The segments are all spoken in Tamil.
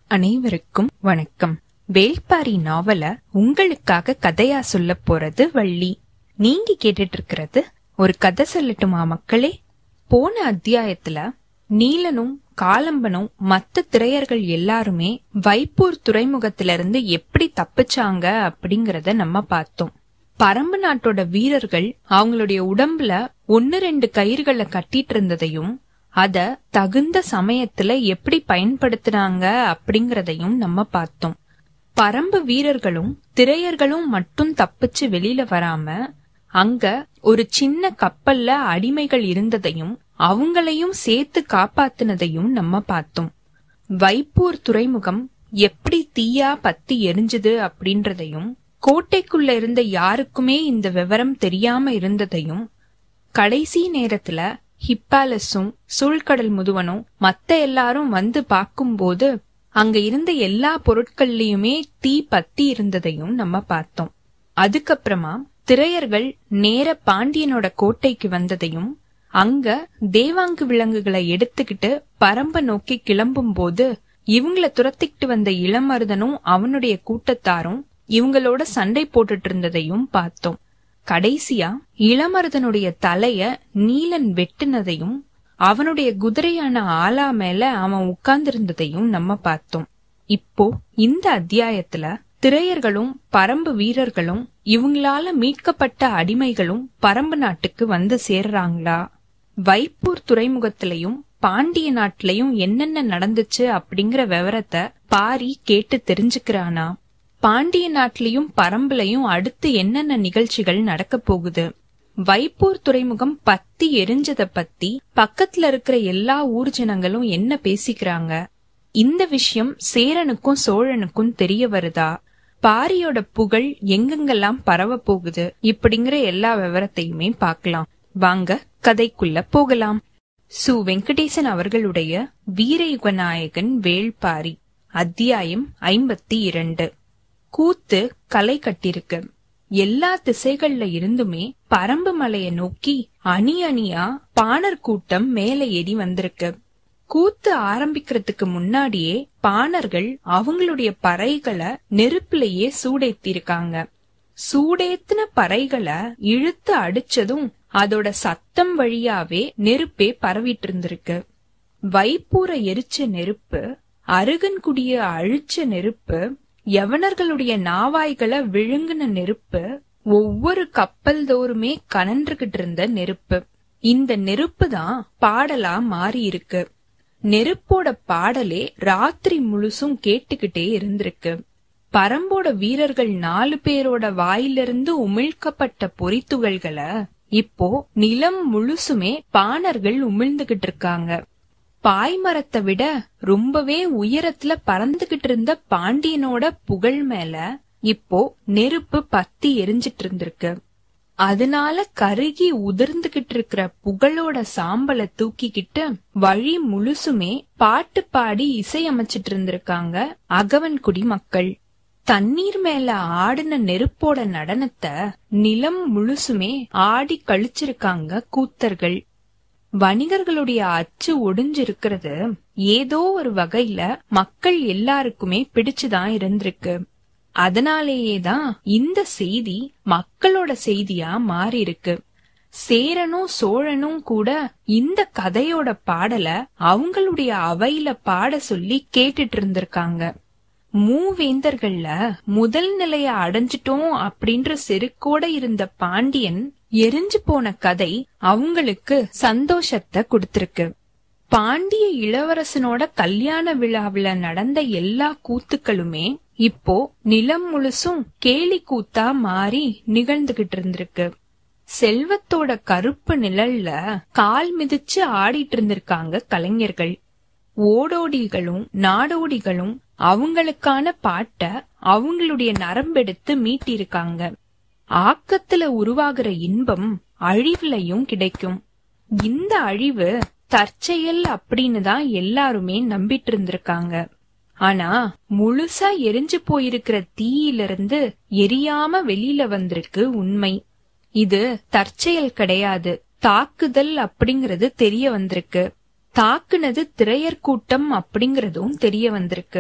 அனைவருக்கும் வணக்கம் வேள்பாரி நாவல உங்களுக்காக கதையா சொல்ல போறது வள்ளி நீங்க கேட்டுட்டு இருக்கிறது ஒரு கதை சொல்லட்டுமா மக்களே போன அத்தியாயத்துல நீலனும் காலம்பனும் மத்த திரையர்கள் எல்லாருமே வைப்பூர் துறைமுகத்திலிருந்து எப்படி தப்பிச்சாங்க அப்படிங்கறத நம்ம பார்த்தோம் பரம்பு நாட்டோட வீரர்கள் அவங்களுடைய உடம்புல ஒன்னு ரெண்டு கயிறுகளை கட்டிட்டு இருந்ததையும் அத தகுந்த சமயத்துல எப்படி பயன்படுத்தினாங்க அப்படிங்கறதையும் நம்ம பார்த்தோம் பரம்பு வீரர்களும் திரையர்களும் மட்டும் தப்பிச்சு வெளியில வராம அங்க ஒரு சின்ன கப்பல்ல அடிமைகள் இருந்ததையும் அவங்களையும் சேர்த்து காப்பாத்தினதையும் நம்ம பார்த்தோம் வைப்பூர் துறைமுகம் எப்படி தீயா பத்தி எரிஞ்சது அப்படின்றதையும் கோட்டைக்குள்ள இருந்த யாருக்குமே இந்த விவரம் தெரியாம இருந்ததையும் கடைசி நேரத்துல ஹிப்பாலஸும் சூழ்கடல் முதுவனும் மத்த எல்லாரும் வந்து பார்க்கும்போது அங்க இருந்த எல்லா பொருட்கள்லயுமே தீ பத்தி இருந்ததையும் நம்ம பார்த்தோம் அதுக்கப்புறமா திரையர்கள் நேர பாண்டியனோட கோட்டைக்கு வந்ததையும் அங்க தேவாங்கு விலங்குகளை எடுத்துக்கிட்டு பரம்ப நோக்கி கிளம்பும் போது இவங்கள துரத்திக்கிட்டு வந்த இளமருதனும் அவனுடைய கூட்டத்தாரும் இவங்களோட சண்டை போட்டுட்டு இருந்ததையும் பார்த்தோம் கடைசியா இளமருதனுடைய தலைய நீலன் வெட்டுனதையும் அவனுடைய குதிரையான ஆலா மேல அவன் உட்கார்ந்திருந்ததையும் நம்ம பார்த்தோம் இப்போ இந்த அத்தியாயத்துல திரையர்களும் பரம்பு வீரர்களும் இவங்களால மீட்கப்பட்ட அடிமைகளும் பரம்பு நாட்டுக்கு வந்து சேர்றாங்களா வைப்பூர் துறைமுகத்திலையும் பாண்டிய நாட்டிலையும் என்னென்ன நடந்துச்சு அப்படிங்கிற விவரத்தை பாரி கேட்டு தெரிஞ்சுக்கிறானா பாண்டிய நாட்டிலையும் பரம்புலையும் அடுத்து என்னென்ன நிகழ்ச்சிகள் நடக்க போகுது வைப்பூர் துறைமுகம் பத்தி எரிஞ்சத பத்தி பக்கத்துல இருக்கிற எல்லா ஊர் ஜனங்களும் என்ன பேசிக்கிறாங்க இந்த விஷயம் சேரனுக்கும் சோழனுக்கும் தெரிய வருதா பாரியோட புகழ் எங்கெங்கெல்லாம் பரவ போகுது இப்படிங்கிற எல்லா விவரத்தையுமே பார்க்கலாம் வாங்க கதைக்குள்ள போகலாம் சு வெங்கடேசன் அவர்களுடைய வீரயுகநாயகன் வேள்பாரி அத்தியாயம் ஐம்பத்தி இரண்டு கூத்து களை கட்டிருக்கு எல்லா திசைகள்ல இருந்துமே பரம்பு மலைய நோக்கி அணி அணியா பாணர் கூட்டம் மேல ஏறி வந்திருக்கு கூத்து ஆரம்பிக்கிறதுக்கு முன்னாடியே பாணர்கள் அவங்களுடைய பறைகளை நெருப்புலயே சூடேத்திருக்காங்க சூடேத்தின பறைகளை இழுத்து அடிச்சதும் அதோட சத்தம் வழியாவே நெருப்பே பரவிட்டு இருந்திருக்கு வைப்பூர எரிச்ச நெருப்பு அருகன்குடிய அழிச்ச நெருப்பு யவனர்களுடைய நாவாய்களை விழுங்கின நெருப்பு ஒவ்வொரு கப்பல் தோறுமே கனன்றுகிட்டு இருந்த நெருப்பு இந்த நெருப்பு தான் பாடலா மாறி இருக்கு நெருப்போட பாடலே ராத்திரி முழுசும் கேட்டுக்கிட்டே இருந்திருக்கு பரம்போட வீரர்கள் நாலு பேரோட வாயிலிருந்து உமிழ்க்கப்பட்ட பொறித்துகள்களை இப்போ நிலம் முழுசுமே பாணர்கள் உமிழ்ந்துகிட்டு இருக்காங்க பாய்மரத்தை விட ரொம்பவே உயரத்துல பறந்துகிட்டு இருந்த பாண்டியனோட புகழ் மேல இப்போ நெருப்பு பத்தி எரிஞ்சிட்டு இருந்திருக்கு அதனால கருகி உதிர்ந்துகிட்டு இருக்கிற புகழோட சாம்பலை தூக்கிக்கிட்டு வழி முழுசுமே பாட்டு பாடி இசையமைச்சிட்டு இருந்திருக்காங்க அகவன்குடி மக்கள் தண்ணீர் மேல ஆடின நெருப்போட நடனத்தை நிலம் முழுசுமே ஆடி கழிச்சிருக்காங்க கூத்தர்கள் வணிகர்களுடைய அச்சு ஒடிஞ்சிருக்கிறது ஏதோ ஒரு வகையில மக்கள் எல்லாருக்குமே பிடிச்சுதான் இருந்திருக்கு அதனாலேயேதான் இந்த செய்தி மக்களோட செய்தியா மாறி இருக்கு சேரனும் சோழனும் கூட இந்த கதையோட பாடல அவங்களுடைய அவையில பாட சொல்லி கேட்டுட்டு இருந்திருக்காங்க மூவேந்தர்கள்ல முதல் நிலைய அடைஞ்சிட்டோம் அப்படின்ற செருக்கோட இருந்த பாண்டியன் எரிஞ்சு போன கதை அவங்களுக்கு சந்தோஷத்தை கொடுத்திருக்கு பாண்டிய இளவரசனோட கல்யாண விழாவில நடந்த எல்லா கூத்துக்களுமே இப்போ நிலம் முழுசும் கேலி கூத்தா மாறி நிகழ்ந்துகிட்டு இருந்திருக்கு செல்வத்தோட கருப்பு நிழல்ல கால் மிதிச்சு ஆடிட்டு இருந்திருக்காங்க கலைஞர்கள் ஓடோடிகளும் நாடோடிகளும் அவங்களுக்கான பாட்ட அவங்களுடைய நரம்பெடுத்து மீட்டிருக்காங்க ஆக்கத்துல உருவாகிற இன்பம் அழிவுலையும் கிடைக்கும் இந்த அழிவு தற்செயல் அப்படின்னு தான் எல்லாருமே நம்பிட்டு இருந்திருக்காங்க ஆனா முழுசா எரிஞ்சு போயிருக்கிற தீயிலிருந்து எரியாம வெளியில வந்திருக்கு உண்மை இது தற்செயல் கிடையாது தாக்குதல் அப்படிங்கறது தெரிய வந்திருக்கு தாக்குனது திரையர் கூட்டம் அப்படிங்கறதும் தெரிய வந்திருக்கு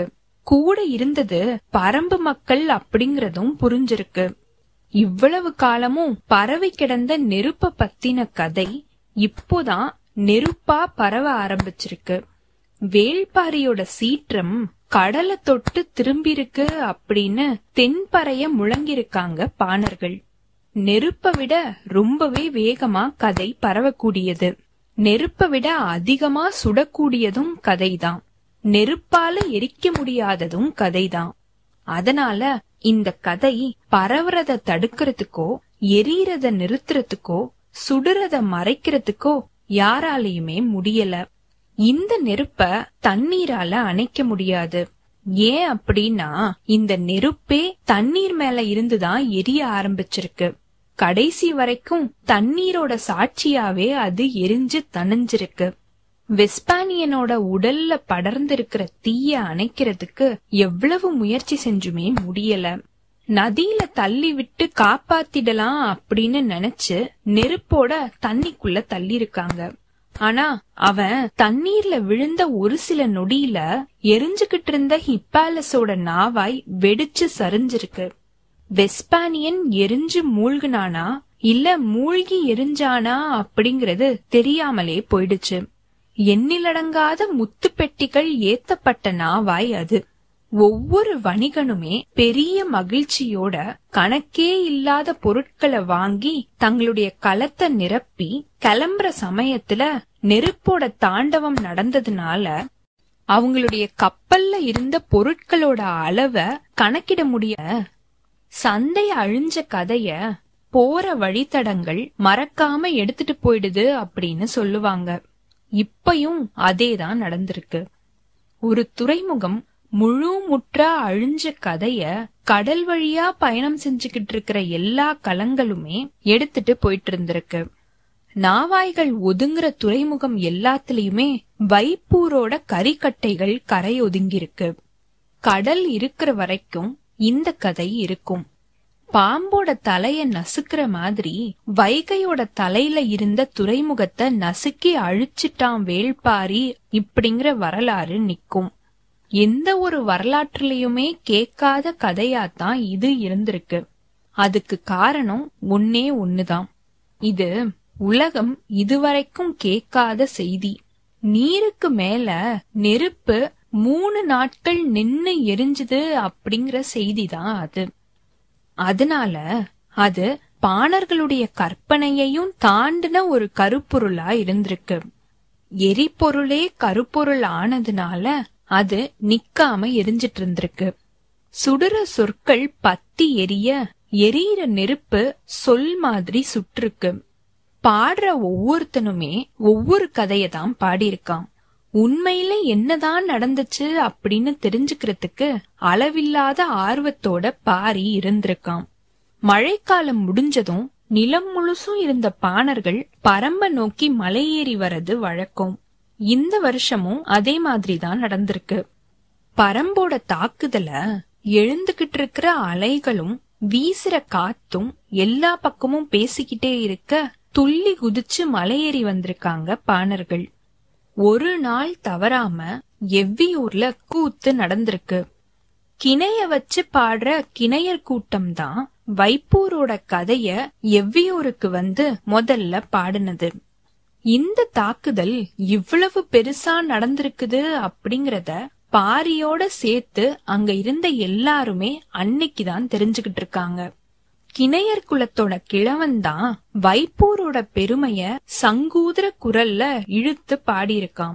கூட இருந்தது பரம்பு மக்கள் அப்படிங்கறதும் புரிஞ்சிருக்கு இவ்வளவு காலமும் பரவி கிடந்த நெருப்ப பத்தின கதை இப்போதான் நெருப்பா பரவ ஆரம்பிச்சிருக்கு வேள்பாரியோட சீற்றம் கடலை தொட்டு திரும்பிருக்கு அப்படின்னு தென்பறைய முழங்கிருக்காங்க பாணர்கள் நெருப்ப விட ரொம்பவே வேகமா கதை பரவக்கூடியது நெருப்ப விட அதிகமா சுடக்கூடியதும் கதைதான் நெருப்பால எரிக்க முடியாததும் கதைதான் அதனால இந்த கதை பரவுறத தடுக்கிறதுக்கோ எரியறத நிறுத்துறதுக்கோ சுடுறத மறைக்கிறதுக்கோ யாராலையுமே முடியல இந்த நெருப்ப தண்ணீரால அணைக்க முடியாது ஏன் அப்படின்னா இந்த நெருப்பே தண்ணீர் மேல இருந்துதான் எரிய ஆரம்பிச்சிருக்கு கடைசி வரைக்கும் தண்ணீரோட சாட்சியாவே அது எரிஞ்சு தணிஞ்சிருக்கு வெஸ்பானியனோட உடல்ல படர்ந்திருக்கிற தீய அணைக்கிறதுக்கு எவ்வளவு முயற்சி செஞ்சுமே முடியல நதியில தள்ளி விட்டு காப்பாத்திடலாம் அப்படின்னு நினைச்சு நெருப்போட தண்ணிக்குள்ள தள்ளி இருக்காங்க ஆனா அவன் தண்ணீர்ல விழுந்த ஒரு சில நொடியில எரிஞ்சுகிட்டு இருந்த ஹிப்பாலஸோட நாவாய் வெடிச்சு சரிஞ்சிருக்கு வெஸ்பானியன் எரிஞ்சு மூழ்குனானா இல்ல மூழ்கி எரிஞ்சானா அப்படிங்கறது தெரியாமலே போயிடுச்சு எண்ணிலடங்காத முத்து பெட்டிகள் ஏத்தப்பட்ட நாவாய் அது ஒவ்வொரு வணிகனுமே பெரிய மகிழ்ச்சியோட கணக்கே இல்லாத பொருட்களை வாங்கி தங்களுடைய களத்தை நிரப்பி கிளம்புற சமயத்துல நெருப்போட தாண்டவம் நடந்ததுனால அவங்களுடைய கப்பல்ல இருந்த பொருட்களோட அளவை கணக்கிட முடிய சந்தை அழிஞ்ச கதைய போற வழித்தடங்கள் மறக்காம எடுத்துட்டு போயிடுது அப்படின்னு சொல்லுவாங்க இப்பயும் அதேதான் நடந்திருக்கு ஒரு துறைமுகம் முழு முற்றா அழிஞ்ச கதைய கடல் வழியா பயணம் செஞ்சுக்கிட்டு இருக்கிற எல்லா கலங்களுமே எடுத்துட்டு போயிட்டு இருந்திருக்கு நாவாய்கள் ஒதுங்குற துறைமுகம் எல்லாத்துலயுமே வைப்பூரோட கரிக்கட்டைகள் கரை ஒதுங்கிருக்கு கடல் இருக்கிற வரைக்கும் இந்த கதை இருக்கும் பாம்போட தலைய நசுக்கிற மாதிரி வைகையோட தலையில இருந்த துறைமுகத்தை நசுக்கி அழிச்சிட்டான் வேள்பாரி இப்படிங்கிற வரலாறு நிக்கும் எந்த ஒரு வரலாற்றுலயுமே கேட்காத கதையாத்தான் இது இருந்திருக்கு அதுக்கு காரணம் ஒன்னே ஒண்ணுதான் இது உலகம் இதுவரைக்கும் கேட்காத செய்தி நீருக்கு மேல நெருப்பு மூணு நாட்கள் நின்னு எரிஞ்சுது அப்படிங்கிற செய்திதான் அது அதனால அது பாணர்களுடைய கற்பனையையும் தாண்டின ஒரு கருப்பொருளா இருந்திருக்கு எரிபொருளே கருப்பொருள் ஆனதுனால அது நிக்காம எரிஞ்சிட்டு இருந்திருக்கு சுடுற சொற்கள் பத்தி எரிய எரியிற நெருப்பு சொல் மாதிரி சுற்றுக்கு பாடுற ஒவ்வொருத்தனுமே ஒவ்வொரு கதைய தான் பாடியிருக்கான் உண்மையில என்னதான் நடந்துச்சு அப்படின்னு தெரிஞ்சுக்கிறதுக்கு அளவில்லாத ஆர்வத்தோட பாரி இருந்திருக்கான் மழைக்காலம் முடிஞ்சதும் நிலம் முழுசும் இருந்த பாணர்கள் பரம்ப நோக்கி மலையேறி வரது வழக்கம் இந்த வருஷமும் அதே மாதிரி தான் நடந்திருக்கு பரம்போட தாக்குதல எழுந்துகிட்டு இருக்கிற அலைகளும் வீசுற காத்தும் எல்லா பக்கமும் பேசிக்கிட்டே இருக்க துள்ளி குதிச்சு மலையேறி வந்திருக்காங்க பாணர்கள் ஒரு நாள் தவறாம எவ்வியூர்ல கூத்து நடந்திருக்கு கிணைய வச்சு பாடுற கிணையர் கூட்டம் தான் வைப்பூரோட கதைய எவ்வியூருக்கு வந்து முதல்ல பாடினது இந்த தாக்குதல் இவ்வளவு பெருசா நடந்திருக்குது அப்படிங்கறத பாரியோட சேர்த்து அங்க இருந்த எல்லாருமே அன்னைக்குதான் தெரிஞ்சுகிட்டு இருக்காங்க கிணையர் குலத்தோட கிழவன் தான் வைப்பூரோட பெருமைய சங்கூதர குரல்ல இழுத்து பாடியிருக்கான்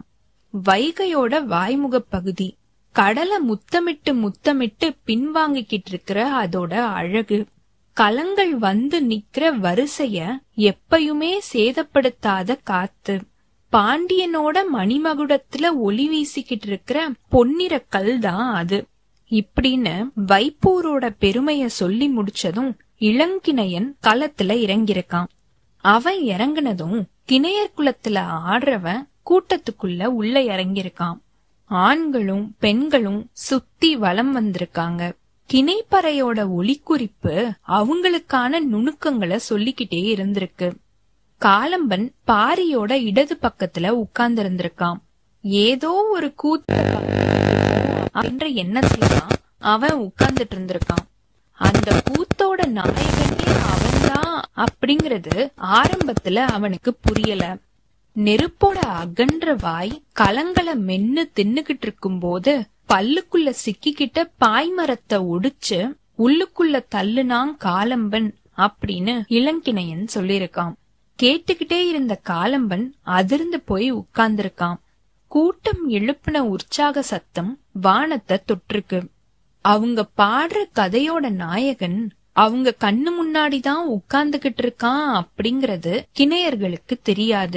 வைகையோட வாய்முக பகுதி கடலை முத்தமிட்டு முத்தமிட்டு பின்வாங்கிக்கிட்டு இருக்கிற அதோட அழகு கலங்கள் வந்து நிக்கிற வரிசைய எப்பயுமே சேதப்படுத்தாத காத்து பாண்டியனோட மணிமகுடத்துல ஒளி வீசிக்கிட்டு இருக்கிற பொன்னிற கல் தான் அது இப்படின்னு வைப்பூரோட பெருமைய சொல்லி முடிச்சதும் இளங்கிணையன் களத்துல இறங்கியிருக்கான் அவன் இறங்குனதும் கிணையர் குலத்துல ஆடுறவன் கூட்டத்துக்குள்ள உள்ள இறங்கியிருக்கான் ஆண்களும் பெண்களும் சுத்தி வலம் வந்திருக்காங்க கிணைப்பறையோட ஒளிக்குறிப்பு அவங்களுக்கான நுணுக்கங்களை சொல்லிக்கிட்டே இருந்திருக்கு காலம்பன் பாரியோட இடது பக்கத்துல உட்கார்ந்து இருந்திருக்கான் ஏதோ ஒரு கூத்த அப்படின்ற எண்ணத்துல தான் அவன் உட்கார்ந்துட்டு இருந்திருக்கான் அந்த கூத்தோட நாயகனே அவன்தான் அப்படிங்கறது ஆரம்பத்துல அவனுக்கு புரியல நெருப்போட அகன்ற வாய் கலங்களை மென்னு தின்னுகிட்டு இருக்கும்போது பல்லுக்குள்ள சிக்கிக்கிட்ட பாய்மரத்தை ஒடிச்சு உள்ளுக்குள்ள தள்ளுனான் காலம்பன் அப்படின்னு இளங்கிணையன் சொல்லிருக்கான் கேட்டுக்கிட்டே இருந்த காலம்பன் அதிர்ந்து போய் உட்கார்ந்திருக்கான் கூட்டம் எழுப்பின உற்சாக சத்தம் வானத்தை தொற்றுக்கு அவங்க பாடுற கதையோட நாயகன் அவங்க கண்ணு முன்னாடிதான் உட்கார்ந்துகிட்டு இருக்கான் அப்படிங்கறது கிணையர்களுக்கு தெரியாது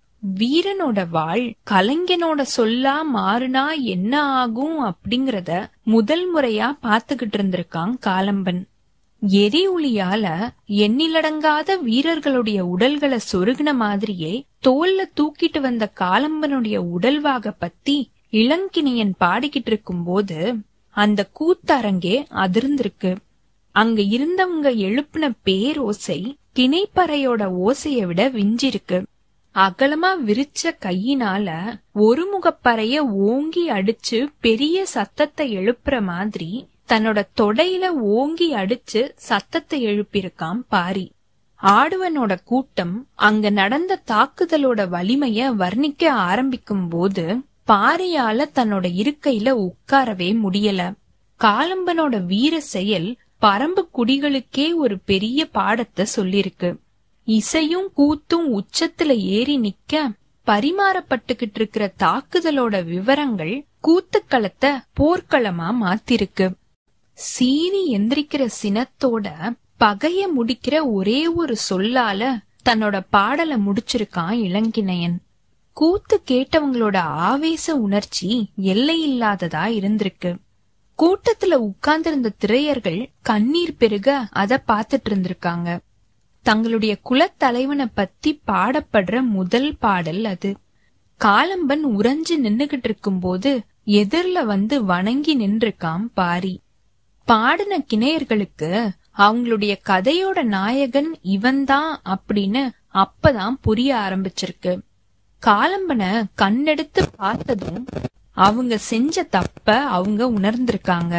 வீரனோட வாழ் கலைஞனோட சொல்லா மாறுனா என்ன ஆகும் அப்படிங்கறத முதல் முறையா பாத்துக்கிட்டு இருந்திருக்கான் காலம்பன் எரி ஒளியால எண்ணிலடங்காத வீரர்களுடைய உடல்களை சொருகின மாதிரியே தோல்ல தூக்கிட்டு வந்த காலம்பனுடைய உடல்வாக பத்தி இளங்கினியன் பாடிக்கிட்டு இருக்கும்போது அந்த கூத்தரங்கே அதிர்ந்திருக்கு அங்க இருந்தவங்க எழுப்பின பேரோசை கிணைப்பறையோட ஓசைய விட விஞ்சிருக்கு அகலமா விரிச்ச கையினால ஒரு முகப்பறைய ஓங்கி அடிச்சு பெரிய சத்தத்தை எழுப்புற மாதிரி தன்னோட தொடையில ஓங்கி அடிச்சு சத்தத்தை எழுப்பியிருக்கான் பாரி ஆடுவனோட கூட்டம் அங்க நடந்த தாக்குதலோட வலிமைய வர்ணிக்க ஆரம்பிக்கும் போது பாரியால தன்னோட இருக்கையில உட்காரவே முடியல காலம்பனோட வீர செயல் பரம்பு குடிகளுக்கே ஒரு பெரிய பாடத்தை சொல்லிருக்கு இசையும் கூத்தும் உச்சத்துல ஏறி நிக்க பரிமாறப்பட்டுகிட்டு இருக்கிற தாக்குதலோட விவரங்கள் கூத்துக்களத்தை போர்க்களமா மாத்திருக்கு சீறி எந்திரிக்கிற சினத்தோட பகைய முடிக்கிற ஒரே ஒரு சொல்லால தன்னோட பாடலை முடிச்சிருக்கான் இளங்கிணையன் கூத்து கேட்டவங்களோட ஆவேச உணர்ச்சி எல்லையில்லாததா இருந்திருக்கு கூட்டத்துல உட்கார்ந்திருந்த திரையர்கள் கண்ணீர் பெருக அத பாத்துட்டு இருந்திருக்காங்க தங்களுடைய குலத்தலைவனை பத்தி பாடப்படுற முதல் பாடல் அது காலம்பன் உறைஞ்சு நின்னுகிட்டு இருக்கும்போது எதிர்ல வந்து வணங்கி நின்றுக்கான் பாரி பாடின கிணையர்களுக்கு அவங்களுடைய கதையோட நாயகன் இவன்தான் அப்படின்னு அப்பதான் புரிய ஆரம்பிச்சிருக்கு காலம்பன கண்ணெடுத்து பார்த்ததும் அவங்க செஞ்ச தப்ப அவங்க உணர்ந்திருக்காங்க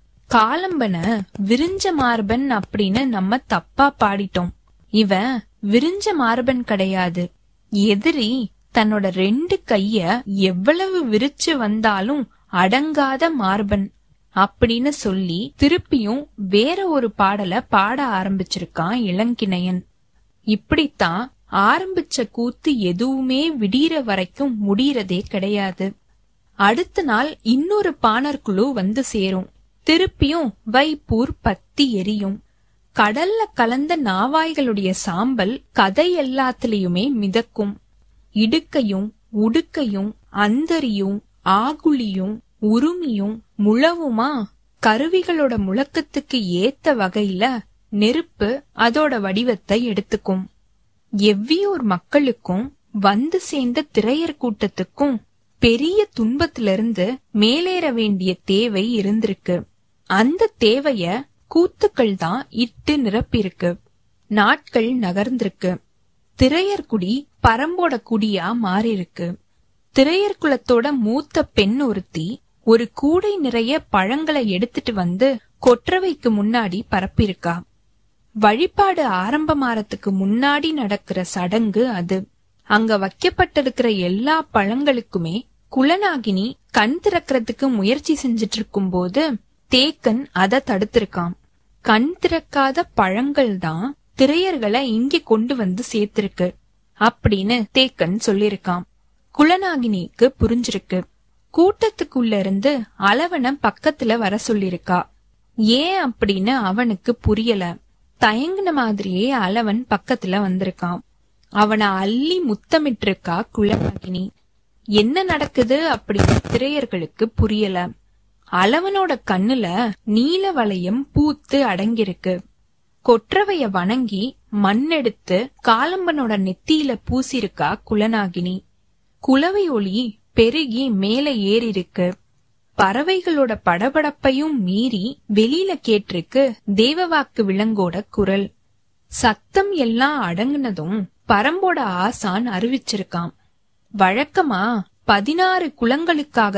காலம்பன விரிஞ்ச மார்பன் அப்படின்னு நம்ம தப்பா பாடிட்டோம் இவன் விரிஞ்ச மார்பன் கிடையாது எதிரி தன்னோட ரெண்டு கைய எவ்வளவு விரிச்சு வந்தாலும் அடங்காத மார்பன் அப்படின்னு சொல்லி திருப்பியும் வேற ஒரு பாடல பாட ஆரம்பிச்சிருக்கான் இளங்கிணையன் இப்படித்தான் ஆரம்பிச்ச கூத்து எதுவுமே விடியற வரைக்கும் முடியறதே கிடையாது அடுத்த நாள் இன்னொரு பாணர் குழு வந்து சேரும் திருப்பியும் வைப்பூர் பத்தி எரியும் கடல்ல கலந்த நாவாய்களுடைய சாம்பல் கதை எல்லாத்துலயுமே மிதக்கும் இடுக்கையும் உடுக்கையும் அந்தரியும் ஆகுளியும் உருமியும் முழவுமா கருவிகளோட முழக்கத்துக்கு ஏத்த வகையில நெருப்பு அதோட வடிவத்தை எடுத்துக்கும் எவ்வியூர் மக்களுக்கும் வந்து சேர்ந்த திரையர் கூட்டத்துக்கும் பெரிய துன்பத்திலிருந்து மேலேற வேண்டிய தேவை இருந்திருக்கு அந்த தேவைய கூத்துக்கள் தான் இட்டு நிரப்பிருக்கு நாட்கள் நகர்ந்திருக்கு திரையர் குடி பரம்போட குடியா மாறிருக்கு திரையர் குலத்தோட மூத்த பெண் ஒருத்தி ஒரு கூடை நிறைய பழங்களை எடுத்துட்டு வந்து கொற்றவைக்கு முன்னாடி பரப்பியிருக்கா வழிபாடு ஆரம்பமாறதுக்கு முன்னாடி நடக்கிற சடங்கு அது அங்க வைக்கப்பட்டிருக்கிற எல்லா பழங்களுக்குமே குலநாகினி கண் திறக்கிறதுக்கு முயற்சி செஞ்சிட்டு இருக்கும் போது தேக்கன் அத தடுத்திருக்கான் கண் திறக்காத பழங்கள் தான் திரையர்களை இங்க கொண்டு வந்து சேர்த்திருக்கு அப்படின்னு தேக்கன் சொல்லிருக்கான் குலநாகினிக்கு புரிஞ்சிருக்கு கூட்டத்துக்குள்ள இருந்து அளவன பக்கத்துல வர சொல்லிருக்கா ஏன் அப்படின்னு அவனுக்கு புரியல தயங்குன மாதிரியே அளவன் பக்கத்துல வந்திருக்கான் அவனை அள்ளி முத்தமிட்டிருக்கா குலநாகினி என்ன நடக்குது அப்படின்னு திரையர்களுக்கு புரியல அளவனோட கண்ணுல நீல வளையம் பூத்து அடங்கிருக்கு கொற்றவைய வணங்கி மண்ணெடுத்து காலம்பனோட நெத்தியில பூசிருக்கா குலநாகினி குலவை ஒளி பெருகி மேல ஏறிருக்கு பறவைகளோட படபடப்பையும் மீறி வெளியில கேட்டிருக்கு தேவவாக்கு விலங்கோட குரல் சத்தம் எல்லாம் அடங்குனதும் பரம்போட ஆசான் அறிவிச்சிருக்கான் வழக்கமா பதினாறு குலங்களுக்காக தான்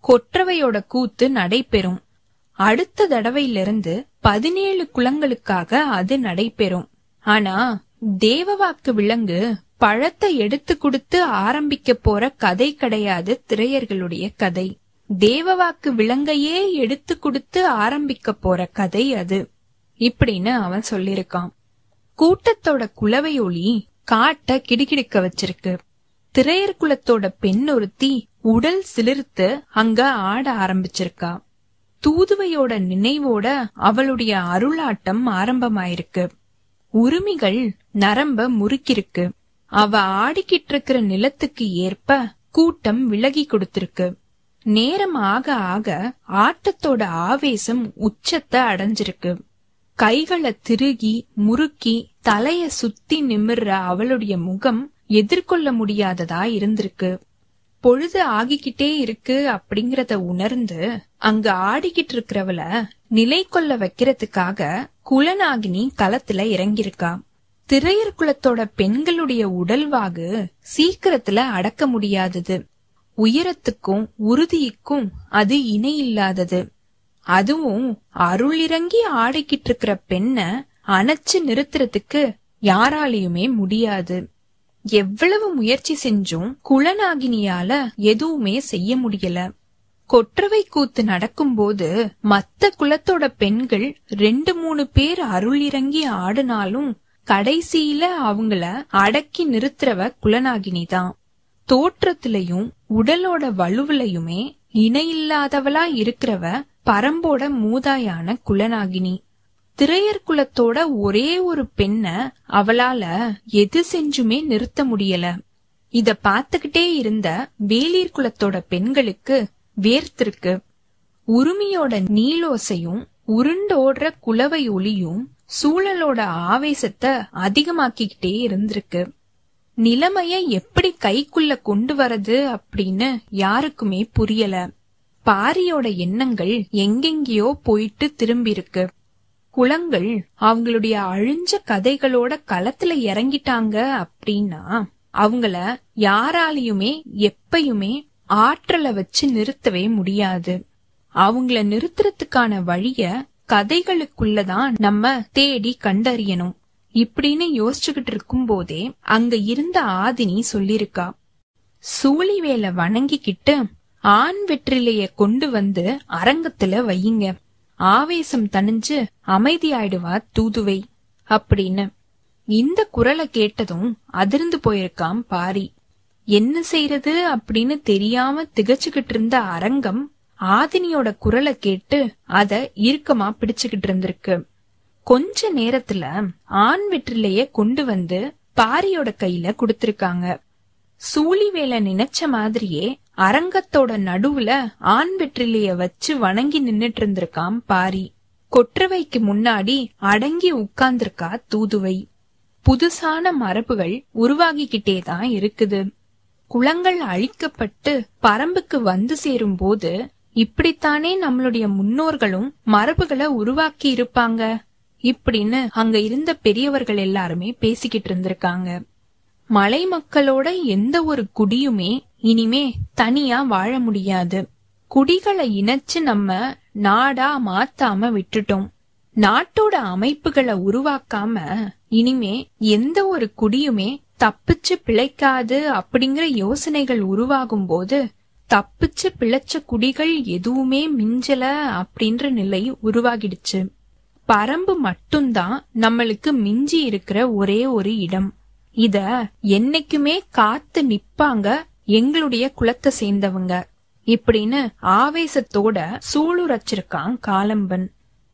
கொற்றவையோட கூத்து நடைபெறும் அடுத்த தடவையிலிருந்து பதினேழு குலங்களுக்காக அது நடைபெறும் ஆனா தேவவாக்கு விலங்கு பழத்தை எடுத்து கொடுத்து ஆரம்பிக்க போற கதை கிடையாது திரையர்களுடைய கதை தேவவாக்கு விலங்கையே எடுத்து கொடுத்து ஆரம்பிக்க போற கதை அது இப்படின்னு அவன் சொல்லிருக்கான் கூட்டத்தோட குலவை ஒளி காட்ட கிடுகிடுக்க வச்சிருக்கு திரையர் குலத்தோட பெண் ஒருத்தி உடல் சிலிர்த்து அங்க ஆட ஆரம்பிச்சிருக்கா தூதுவையோட நினைவோட அவளுடைய அருளாட்டம் ஆரம்பமாயிருக்கு உரிமைகள் நரம்ப முறுக்கிருக்கு அவ ஆடிக்கிட்டு இருக்கிற நிலத்துக்கு ஏற்ப கூட்டம் விலகி கொடுத்திருக்கு நேரம் ஆக ஆக ஆட்டத்தோட ஆவேசம் உச்சத்தை அடைஞ்சிருக்கு கைகளை திருகி முறுக்கி தலைய சுத்தி நிமிர்ற அவளுடைய முகம் எதிர்கொள்ள முடியாததா இருந்திருக்கு பொழுது ஆகிக்கிட்டே இருக்கு அப்படிங்கறத உணர்ந்து அங்க ஆடிக்கிட்டு இருக்கிறவள நிலை கொள்ள வைக்கிறதுக்காக குலநாகினி களத்துல இறங்கியிருக்கா திரையர் குலத்தோட பெண்களுடைய உடல்வாகு சீக்கிரத்துல அடக்க முடியாதது உயரத்துக்கும் உறுதிக்கும் அது இணை இல்லாதது அதுவும் அருள் இறங்கி ஆடிக்கிட்டு இருக்கிற பெண்ண அணைச்சு நிறுத்துறதுக்கு யாராலையுமே முடியாது எவ்வளவு முயற்சி செஞ்சும் குலநாகினியால எதுவுமே செய்ய முடியல கொற்றவை கூத்து நடக்கும்போது மத்த குலத்தோட பெண்கள் ரெண்டு மூணு பேர் அருள் இறங்கி ஆடினாலும் கடைசியில அவங்கள அடக்கி நிறுத்துறவ குலநாகினி தான் தோற்றத்திலையும் உடலோட வலுவிலையுமே இணையில்லாதவளா இருக்கிறவ பரம்போட மூதாயான குலநாகினி திரையர் குலத்தோட ஒரே ஒரு பெண்ண அவளால எது செஞ்சுமே நிறுத்த முடியல இத பாத்துக்கிட்டே இருந்த வேலீர் குலத்தோட பெண்களுக்கு வேர்த்திருக்கு உரிமையோட நீலோசையும் உருண்டோடுற குலவை ஒளியும் சூழலோட ஆவேசத்தை அதிகமாக்கிக்கிட்டே இருந்திருக்கு நிலைமைய எப்படி கைக்குள்ள கொண்டு வரது அப்படின்னு யாருக்குமே புரியல பாரியோட எண்ணங்கள் எங்கெங்கேயோ போயிட்டு திரும்பியிருக்கு குளங்கள் அவங்களுடைய அழிஞ்ச கதைகளோட களத்துல இறங்கிட்டாங்க அப்படின்னா அவங்கள யாராலையுமே எப்பயுமே ஆற்றலை வச்சு நிறுத்தவே முடியாது அவங்கள நிறுத்துறதுக்கான வழிய கதைகளுக்குள்ளதான் நம்ம தேடி கண்டறியணும் இப்படின்னு யோசிச்சுக்கிட்டு இருக்கும் போதே அங்க இருந்த ஆதினி சொல்லிருக்கா சூழிவேல வணங்கிக்கிட்டு ஆண் வெற்றிலைய கொண்டு வந்து அரங்கத்துல வையுங்க ஆவேசம் தணிஞ்சு அமைதியாயிடுவா தூதுவை அப்படின்னு இந்த குரலை கேட்டதும் அதிர்ந்து போயிருக்காம் பாரி என்ன செய்யறது அப்படின்னு தெரியாம திகச்சுக்கிட்டு இருந்த அரங்கம் ஆதினியோட குரலை கேட்டு அத இறுக்கமா பிடிச்சுக்கிட்டு இருந்திருக்கு கொஞ்ச நேரத்துல ஆண் வெற்றிலைய கொண்டு வந்து பாரியோட கையில குடுத்திருக்காங்க சூழிவேல நினைச்ச மாதிரியே அரங்கத்தோட நடுவுல ஆண் வெற்றிலைய வச்சு வணங்கி நின்னுட்டு இருந்திருக்காம் பாரி கொற்றவைக்கு முன்னாடி அடங்கி உட்கார்ந்திருக்கா தூதுவை புதுசான மரபுகள் உருவாகிக்கிட்டே தான் இருக்குது குளங்கள் அழிக்கப்பட்டு பரம்புக்கு வந்து சேரும் போது இப்படித்தானே நம்மளுடைய முன்னோர்களும் மரபுகளை உருவாக்கி இருப்பாங்க இப்படின்னு அங்க இருந்த பெரியவர்கள் எல்லாருமே பேசிக்கிட்டு இருந்திருக்காங்க மலை மக்களோட எந்த ஒரு குடியுமே இனிமே தனியா வாழ முடியாது குடிகளை இணைச்சு நம்ம நாடா மாத்தாம விட்டுட்டோம் நாட்டோட அமைப்புகளை உருவாக்காம இனிமே எந்த ஒரு குடியுமே தப்பிச்சு பிழைக்காது அப்படிங்கிற யோசனைகள் உருவாகும் போது தப்பிச்சு பிழைச்ச குடிகள் எதுவுமே மிஞ்சல அப்படின்ற நிலை உருவாகிடுச்சு பரம்பு மட்டும்தான் நம்மளுக்கு மிஞ்சி இருக்கிற ஒரே ஒரு இடம் இத என்னைக்குமே காத்து நிப்பாங்க எங்களுடைய குலத்தை சேர்ந்தவங்க இப்படின்னு ஆவேசத்தோட சூளுரைச்சிருக்கான் காலம்பன்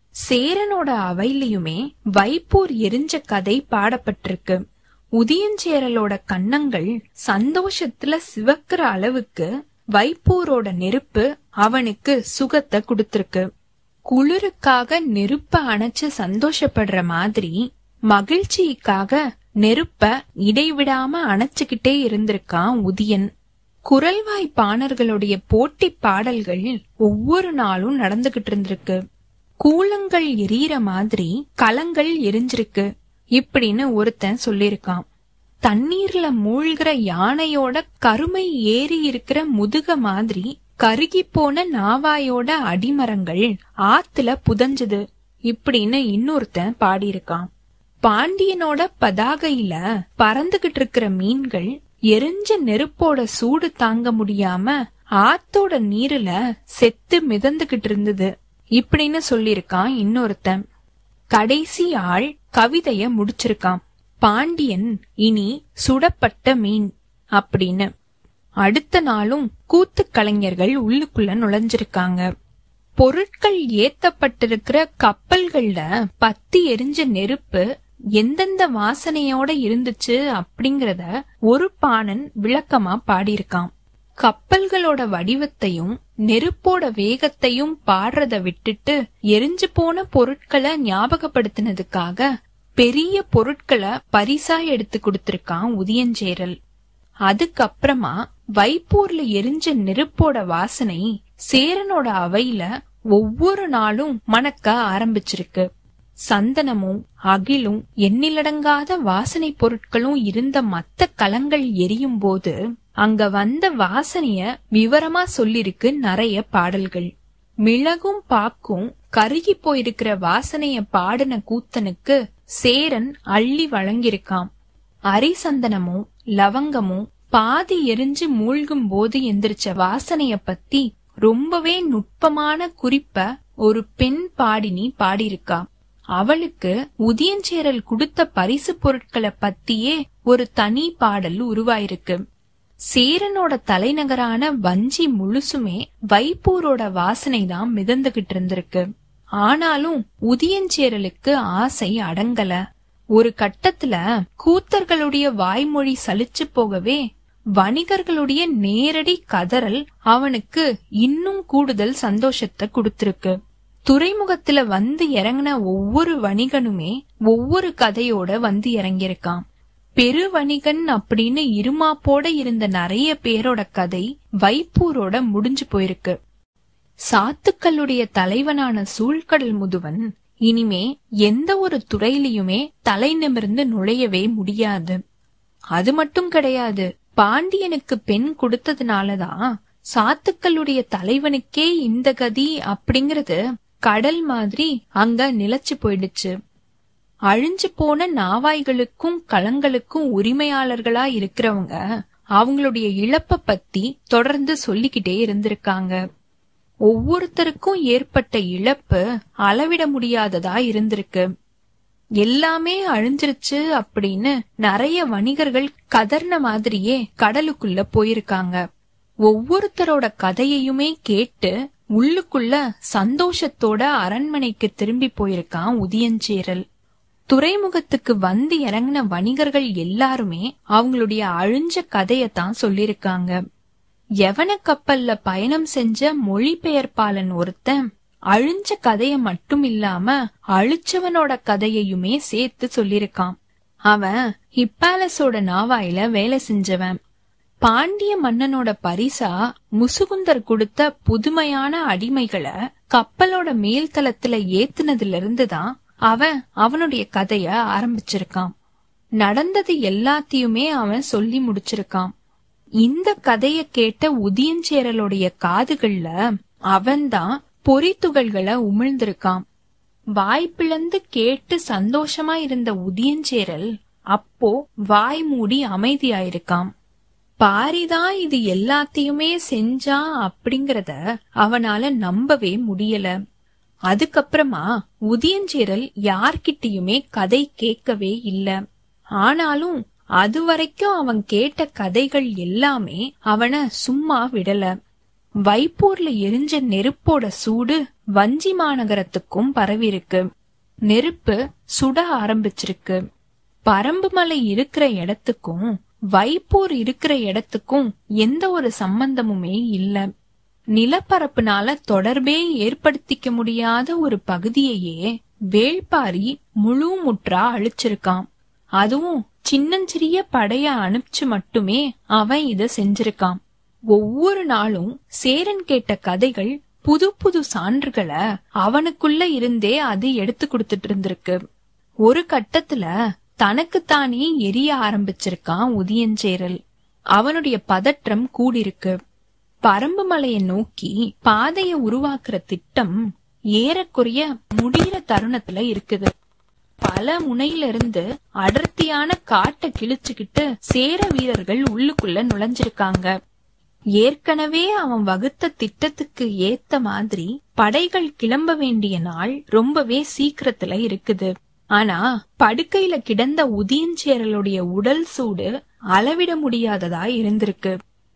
சேரனோட அவையிலயுமே வைப்பூர் எரிஞ்ச கதை பாடப்பட்டிருக்கு உதியஞ்சேரலோட கன்னங்கள் சந்தோஷத்துல சிவக்கிற அளவுக்கு வைப்பூரோட நெருப்பு அவனுக்கு சுகத்தை கொடுத்திருக்கு குளிருக்காக நெருப்ப அணைச்சு சந்தோஷப்படுற மாதிரி மகிழ்ச்சிக்காக நெருப்ப இடைவிடாம அணைச்சுக்கிட்டே இருந்திருக்கான் உதியன் குரல்வாய் பாணர்களுடைய போட்டி பாடல்கள் ஒவ்வொரு நாளும் நடந்துகிட்டு இருந்திருக்கு கூலங்கள் எரியற மாதிரி களங்கள் எரிஞ்சிருக்கு இப்படின்னு ஒருத்தன் சொல்லிருக்கான் தண்ணீர்ல மூழ்கிற யானையோட கருமை ஏறி இருக்கிற முதுக மாதிரி கருகி போன நாவாயோட அடிமரங்கள் ஆத்துல புதஞ்சது இப்படின்னு இன்னொருத்தன் பாடியிருக்கான் பாண்டியனோட பதாகையில பறந்துகிட்டு இருக்கிற மீன்கள் எரிஞ்ச நெருப்போட சூடு தாங்க முடியாம ஆத்தோட நீருல செத்து மிதந்துகிட்டு இருந்தது இப்படின்னு சொல்லிருக்கான் இன்னொருத்தன் கடைசி ஆள் கவிதைய முடிச்சிருக்கான் பாண்டியன் இனி சுடப்பட்ட மீன் அப்படின்னு அடுத்த நாளும் கூத்து கலைஞர்கள் உள்ளுக்குள்ள நுழைஞ்சிருக்காங்க பொருட்கள் ஏத்தப்பட்டிருக்கிற கப்பல்கள்ல பத்தி எரிஞ்ச நெருப்பு எந்தெந்த வாசனையோட இருந்துச்சு அப்படிங்கறத ஒரு பாணன் விளக்கமா பாடியிருக்கான் கப்பல்களோட வடிவத்தையும் நெருப்போட வேகத்தையும் பாடுறத விட்டுட்டு எரிஞ்சு போன பொருட்களை ஞாபகப்படுத்தினதுக்காக பெரிய பொருட்களை பரிசா எடுத்து கொடுத்திருக்கான் உதியஞ்சேரல் அதுக்கப்புறமா வைப்பூர்ல எரிஞ்ச நெருப்போட வாசனை சேரனோட அவையில ஒவ்வொரு நாளும் மணக்க ஆரம்பிச்சிருக்கு சந்தனமும் அகிலும் எண்ணிலடங்காத வாசனை பொருட்களும் இருந்த மத்த கலங்கள் எரியும் போது அங்க வந்த வாசனைய விவரமா சொல்லிருக்கு நிறைய பாடல்கள் மிளகும் பாக்கும் கருகி போயிருக்கிற வாசனைய பாடின கூத்தனுக்கு சேரன் அள்ளி வழங்கியிருக்கான் அரிசந்தனமும் லவங்கமும் பாதி எரிஞ்சு மூழ்கும் போது எந்திரிச்ச வாசனைய பத்தி ரொம்பவே நுட்பமான குறிப்ப ஒரு பெண் பாடினி பாடியிருக்கா அவளுக்கு உதியஞ்சேரல் கொடுத்த பரிசு பொருட்களை பத்தியே ஒரு தனி பாடல் உருவாயிருக்கு சேரனோட தலைநகரான வஞ்சி முழுசுமே வைப்பூரோட வாசனை தான் மிதந்துகிட்டு இருந்திருக்கு ஆனாலும் உதியஞ்சேரலுக்கு ஆசை அடங்கல ஒரு கட்டத்துல கூத்தர்களுடைய வாய்மொழி சலிச்சு போகவே வணிகர்களுடைய நேரடி கதறல் அவனுக்கு இன்னும் கூடுதல் சந்தோஷத்தை கொடுத்திருக்கு துறைமுகத்துல வந்து இறங்கின ஒவ்வொரு வணிகனுமே ஒவ்வொரு கதையோட வந்து இறங்கியிருக்கான் பெரு வணிகன் அப்படின்னு இருமாப்போட இருந்த நிறைய பேரோட கதை வைப்பூரோட முடிஞ்சு போயிருக்கு சாத்துக்களுடைய தலைவனான சூழ்கடல் முதுவன் இனிமே எந்த ஒரு துறையிலயுமே தலை நிமிர்ந்து நுழையவே முடியாது அது மட்டும் கிடையாது பாண்டியனுக்கு பெண் கொடுத்ததுனாலதான் சாத்துக்களுடைய தலைவனுக்கே இந்த கதி அப்படிங்கறது கடல் மாதிரி அங்க நிலைச்சு போயிடுச்சு அழிஞ்சு போன நாவாய்களுக்கும் களங்களுக்கும் உரிமையாளர்களா இருக்கிறவங்க அவங்களுடைய இழப்ப பத்தி தொடர்ந்து சொல்லிக்கிட்டே இருந்திருக்காங்க ஒவ்வொருத்தருக்கும் ஏற்பட்ட இழப்பு அளவிட முடியாததா இருந்திருக்கு எல்லாமே அழிஞ்சிருச்சு அப்படின்னு நிறைய வணிகர்கள் கதர்ன மாதிரியே கடலுக்குள்ள போயிருக்காங்க ஒவ்வொருத்தரோட கதையையுமே கேட்டு உள்ளுக்குள்ள சந்தோஷத்தோட அரண்மனைக்கு திரும்பி போயிருக்கான் உதியஞ்சேரல் துறைமுகத்துக்கு வந்து இறங்கின வணிகர்கள் எல்லாருமே அவங்களுடைய அழிஞ்ச கதையத்தான் சொல்லிருக்காங்க எவன கப்பல்ல பயணம் செஞ்ச மொழிபெயர்ப்பாளன் ஒருத்தன் அழிஞ்ச கதைய மட்டும் இல்லாம அழிச்சவனோட கதையையுமே சேர்த்து சொல்லிருக்கான் அவன் ஹிப்பாலஸோட நாவாயில வேலை செஞ்சவன் பாண்டிய மன்னனோட பரிசா முசுகுந்தர் கொடுத்த புதுமையான அடிமைகளை கப்பலோட மேல்தளத்துல ஏத்துனதுல இருந்துதான் அவன் அவனுடைய கதைய ஆரம்பிச்சிருக்கான் நடந்தது எல்லாத்தையுமே அவன் சொல்லி முடிச்சிருக்கான் இந்த கதைய கேட்ட உதியஞ்சேரலுடைய காதுகள்ல அவன்தான் பொறித்துகள்களை உமிழ்ந்திருக்கான் வாய்ப்பிழந்து கேட்டு சந்தோஷமா இருந்த உதியஞ்சேரல் அப்போ வாய் மூடி அமைதியாயிருக்கான் பாரிதான் இது எல்லாத்தையுமே செஞ்சா அப்படிங்கறத அவனால நம்பவே முடியல அதுக்கப்புறமா உதியஞ்சேரல் யார்கிட்டயுமே கதை கேட்கவே இல்ல ஆனாலும் அது வரைக்கும் அவன் கேட்ட கதைகள் எல்லாமே அவனை சும்மா விடல வைப்பூர்ல எரிஞ்ச நெருப்போட சூடு வஞ்சி மாநகரத்துக்கும் பரவிருக்கு நெருப்பு சுட ஆரம்பிச்சிருக்கு பரம்பு மலை இருக்கிற இடத்துக்கும் வைப்பூர் இருக்கிற இடத்துக்கும் எந்த ஒரு சம்பந்தமுமே இல்ல நிலப்பரப்புனால தொடர்பே ஏற்படுத்திக்க முடியாத ஒரு பகுதியையே வேள்பாரி முழு முற்றா அழிச்சிருக்கான் அதுவும் சின்னஞ்சிறிய படைய அனுப்பிச்சு மட்டுமே அவன் இத செஞ்சிருக்கான் ஒவ்வொரு நாளும் சேரன் கேட்ட கதைகள் புது புது சான்றுகளை அவனுக்குள்ள இருந்தே அது எடுத்து கொடுத்துட்டு இருந்திருக்கு ஒரு கட்டத்துல தனக்குத்தானே எரிய ஆரம்பிச்சிருக்கான் உதியஞ்சேரல் அவனுடைய பதற்றம் கூடிருக்கு பரம்பு மலையை நோக்கி பாதைய உருவாக்குற திட்டம் ஏறக்குறைய முடிகிற தருணத்துல இருக்குது பல முனையில இருந்து அடர்த்தியான காட்டை கிழிச்சுக்கிட்டு சேர வீரர்கள் உள்ளுக்குள்ள நுழைஞ்சிருக்காங்க ஏற்கனவே அவன் வகுத்த திட்டத்துக்கு ஏத்த மாதிரி படைகள் கிளம்ப வேண்டிய நாள் ரொம்பவே சீக்கிரத்துல இருக்குது ஆனா படுக்கையில கிடந்த உதியஞ்சேரலுடைய உடல் சூடு அளவிட முடியாததா இருந்திருக்கு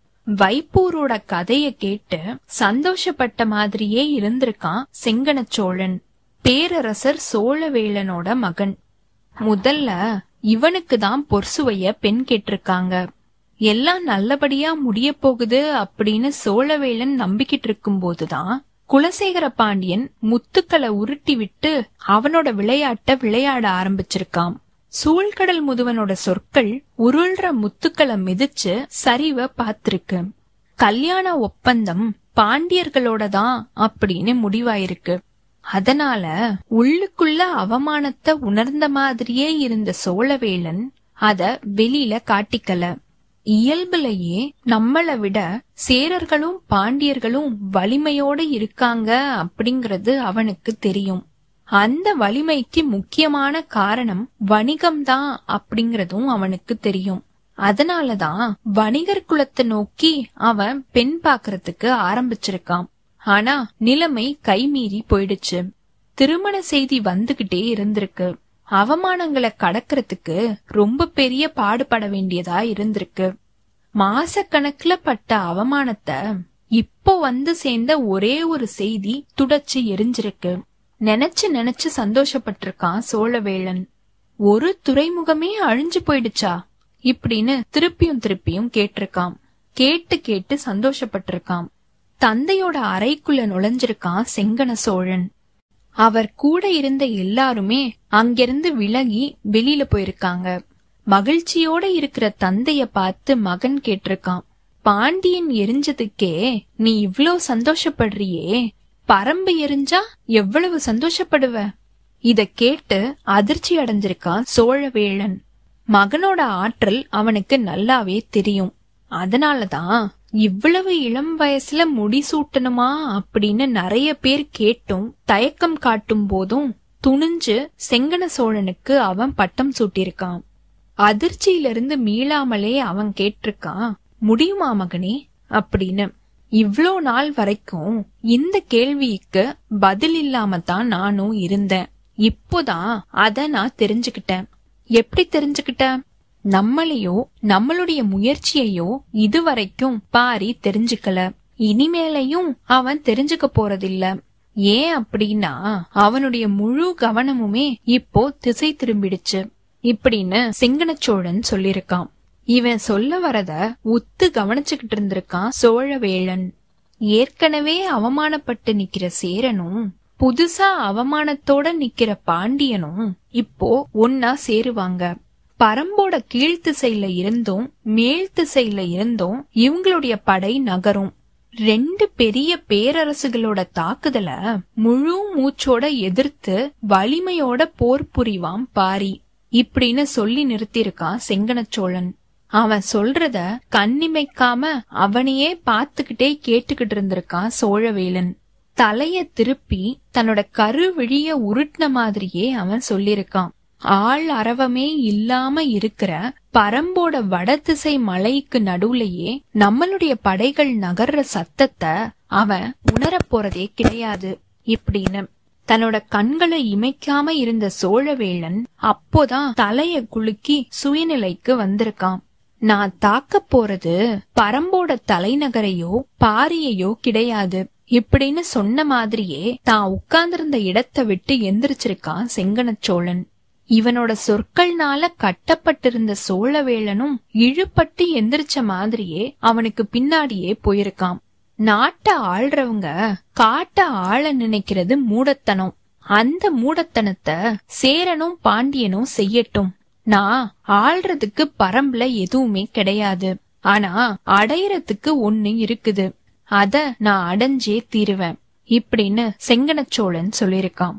வைப்பூரோட கதைய கேட்டு சந்தோஷப்பட்ட மாதிரியே இருந்திருக்கான் செங்கன சோழன் பேரரசர் சோழவேளனோட மகன் முதல்ல இவனுக்கு தான் பொற்சுவைய பெண் கேட்டிருக்காங்க எல்லாம் நல்லபடியா முடிய போகுது அப்படின்னு சோழவேளன் நம்பிக்கிட்டு இருக்கும் போதுதான் குலசேகர பாண்டியன் முத்துக்களை உருட்டி விட்டு அவனோட விளையாட்ட விளையாட ஆரம்பிச்சிருக்கான் சூழ்கடல் முதுவனோட சொற்கள் உருள்ற முத்துக்களை மிதிச்சு சரிவ பாத்திருக்கு கல்யாண ஒப்பந்தம் பாண்டியர்களோட தான் அப்படின்னு முடிவாயிருக்கு அதனால உள்ளுக்குள்ள அவமானத்தை உணர்ந்த மாதிரியே இருந்த சோழவேளன் அத வெளியில காட்டிக்கல இயல்புலயே நம்மள விட சேரர்களும் பாண்டியர்களும் வலிமையோட இருக்காங்க அப்படிங்கறது அவனுக்கு தெரியும் அந்த வலிமைக்கு முக்கியமான காரணம் வணிகம்தான் அப்படிங்கறதும் அவனுக்கு தெரியும் அதனாலதான் வணிகர் குலத்தை நோக்கி அவன் பெண் பாக்குறதுக்கு ஆரம்பிச்சிருக்கான் ஆனா நிலைமை கைமீறி போயிடுச்சு திருமண செய்தி வந்துகிட்டே இருந்திருக்கு அவமானங்களை கடக்கிறதுக்கு ரொம்ப பெரிய பாடுபட வேண்டியதா இருந்திருக்கு மாசக்கணக்குல பட்ட அவமானத்தை இப்போ வந்து சேர்ந்த ஒரே ஒரு செய்தி துடைச்சு எரிஞ்சிருக்கு நினைச்சு நினைச்சு சந்தோஷப்பட்டிருக்கான் சோழவேளன் ஒரு துறைமுகமே அழிஞ்சு போயிடுச்சா இப்படின்னு திருப்பியும் திருப்பியும் கேட்டிருக்கான் கேட்டு கேட்டு சந்தோஷப்பட்டிருக்கான் தந்தையோட அறைக்குள்ள நுழைஞ்சிருக்கான் செங்கன சோழன் அவர் கூட இருந்த எல்லாருமே அங்கிருந்து விலகி வெளியில போயிருக்காங்க மகிழ்ச்சியோட இருக்கிற தந்தைய பார்த்து மகன் கேட்டிருக்கான் பாண்டியன் எரிஞ்சதுக்கே நீ இவ்ளோ சந்தோஷப்படுறியே பரம்பு எரிஞ்சா எவ்வளவு சந்தோஷப்படுவ இத கேட்டு அதிர்ச்சி அடைஞ்சிருக்கான் சோழவேளன் மகனோட ஆற்றல் அவனுக்கு நல்லாவே தெரியும் அதனாலதான் இவ்வளவு இளம் வயசுல முடிசூட்டணுமா அப்படின்னு நிறைய பேர் கேட்டும் தயக்கம் காட்டும் போதும் துணிஞ்சு செங்கன சோழனுக்கு அவன் பட்டம் சூட்டியிருக்கான் அதிர்ச்சியிலிருந்து மீளாமலே அவன் கேட்டிருக்கான் முடியுமா மகனே அப்படின்னு இவ்ளோ நாள் வரைக்கும் இந்த கேள்விக்கு பதில் இல்லாம தான் நானும் இருந்தேன் இப்போதான் அத நான் தெரிஞ்சுக்கிட்டேன் எப்படி தெரிஞ்சுக்கிட்டேன் நம்மளையோ நம்மளுடைய முயற்சியையோ இதுவரைக்கும் பாரி தெரிஞ்சுக்கல இனிமேலையும் அவன் தெரிஞ்சுக்க போறதில்ல ஏன் அப்படின்னா அவனுடைய முழு கவனமுமே இப்போ திசை திரும்பிடுச்சு இப்படின்னு சிங்கனச்சோழன் சொல்லிருக்கான் இவன் சொல்ல வரத உத்து கவனிச்சுக்கிட்டு இருந்திருக்கான் சோழவேளன் ஏற்கனவே அவமானப்பட்டு நிக்கிற சேரனும் புதுசா அவமானத்தோட நிக்கிற பாண்டியனும் இப்போ ஒன்னா சேருவாங்க பரம்போட கீழ் திசையில இருந்தும் மேல் திசையில இருந்தும் இவங்களுடைய படை நகரும் ரெண்டு பெரிய பேரரசுகளோட தாக்குதல முழு மூச்சோட எதிர்த்து வலிமையோட போர் புரிவான் பாரி இப்படின்னு சொல்லி நிறுத்திருக்கான் செங்கனச்சோழன் அவன் சொல்றத கண்ணிமைக்காம அவனையே பாத்துக்கிட்டே கேட்டுக்கிட்டு இருந்திருக்கான் சோழவேலன் தலைய திருப்பி தன்னோட கருவிழிய உருட்டின மாதிரியே அவன் சொல்லிருக்கான் ஆள் அரவமே இல்லாம இருக்கிற பரம்போட வடதிசை மலைக்கு நடுவுலயே நம்மளுடைய படைகள் நகர்ற சத்தத்தை அவன் உணரப் போறதே கிடையாது இப்படின்னு தன்னோட கண்களை இமைக்காம இருந்த சோழவேளன் அப்போதான் தலைய குலுக்கி சுயநிலைக்கு வந்திருக்கான் நான் தாக்க போறது பரம்போட தலைநகரையோ பாரியையோ கிடையாது இப்படின்னு சொன்ன மாதிரியே தான் உட்கார்ந்திருந்த இடத்தை விட்டு எந்திரிச்சிருக்கான் செங்கனச்சோழன் இவனோட சொற்கள்னால கட்டப்பட்டிருந்த சோழவேளனும் இழுபட்டு எந்திரிச்ச மாதிரியே அவனுக்கு பின்னாடியே போயிருக்கான் நாட்ட ஆள்றவங்க காட்ட ஆள நினைக்கிறது மூடத்தனம் அந்த மூடத்தனத்தை சேரனும் பாண்டியனும் செய்யட்டும் நான் ஆள்றதுக்கு பரம்புல எதுவுமே கிடையாது ஆனா அடையறதுக்கு ஒண்ணு இருக்குது அத நான் அடைஞ்சே தீருவேன் இப்படின்னு செங்கனச்சோழன் சொல்லிருக்கான்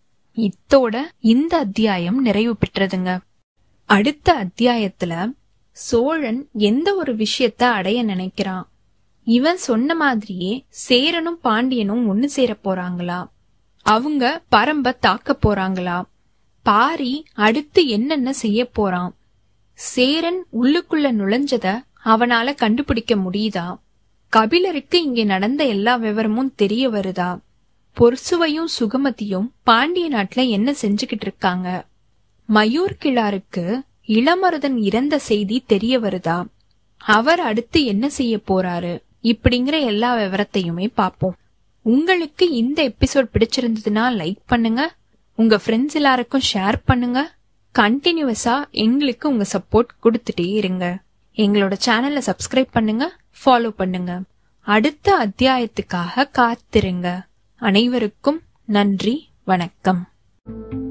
இத்தோட இந்த அத்தியாயம் நிறைவு பெற்றதுங்க அடுத்த அத்தியாயத்துல சோழன் எந்த ஒரு விஷயத்த அடைய நினைக்கிறான் இவன் சொன்ன மாதிரியே சேரனும் பாண்டியனும் ஒண்ணு சேர போறாங்களா அவங்க பரம்ப தாக்க போறாங்களா பாரி அடுத்து என்னென்ன செய்ய போறான் சேரன் உள்ளுக்குள்ள நுழைஞ்சத அவனால கண்டுபிடிக்க முடியுதா கபிலருக்கு இங்க நடந்த எல்லா விவரமும் தெரிய வருதா பொர்சுவையும் சுகமதியும் பாண்டிய நாட்டுல என்ன செஞ்சுகிட்டு இருக்காங்க மயூர் கிழாருக்கு இளமருதன் இறந்த செய்தி தெரிய வருதா அவர் அடுத்து என்ன செய்ய போறாரு இப்படிங்கிற எல்லா விவரத்தையுமே பார்ப்போம் உங்களுக்கு இந்த எபிசோட் பிடிச்சிருந்ததுன்னா லைக் பண்ணுங்க உங்க ஃப்ரெண்ட்ஸ் எல்லாருக்கும் ஷேர் பண்ணுங்க கண்டினியூஸா எங்களுக்கு உங்க சப்போர்ட் கொடுத்துட்டே இருங்க எங்களோட சேனலை சப்ஸ்கிரைப் பண்ணுங்க ஃபாலோ பண்ணுங்க அடுத்த அத்தியாயத்துக்காக காத்திருங்க அனைவருக்கும் நன்றி வணக்கம்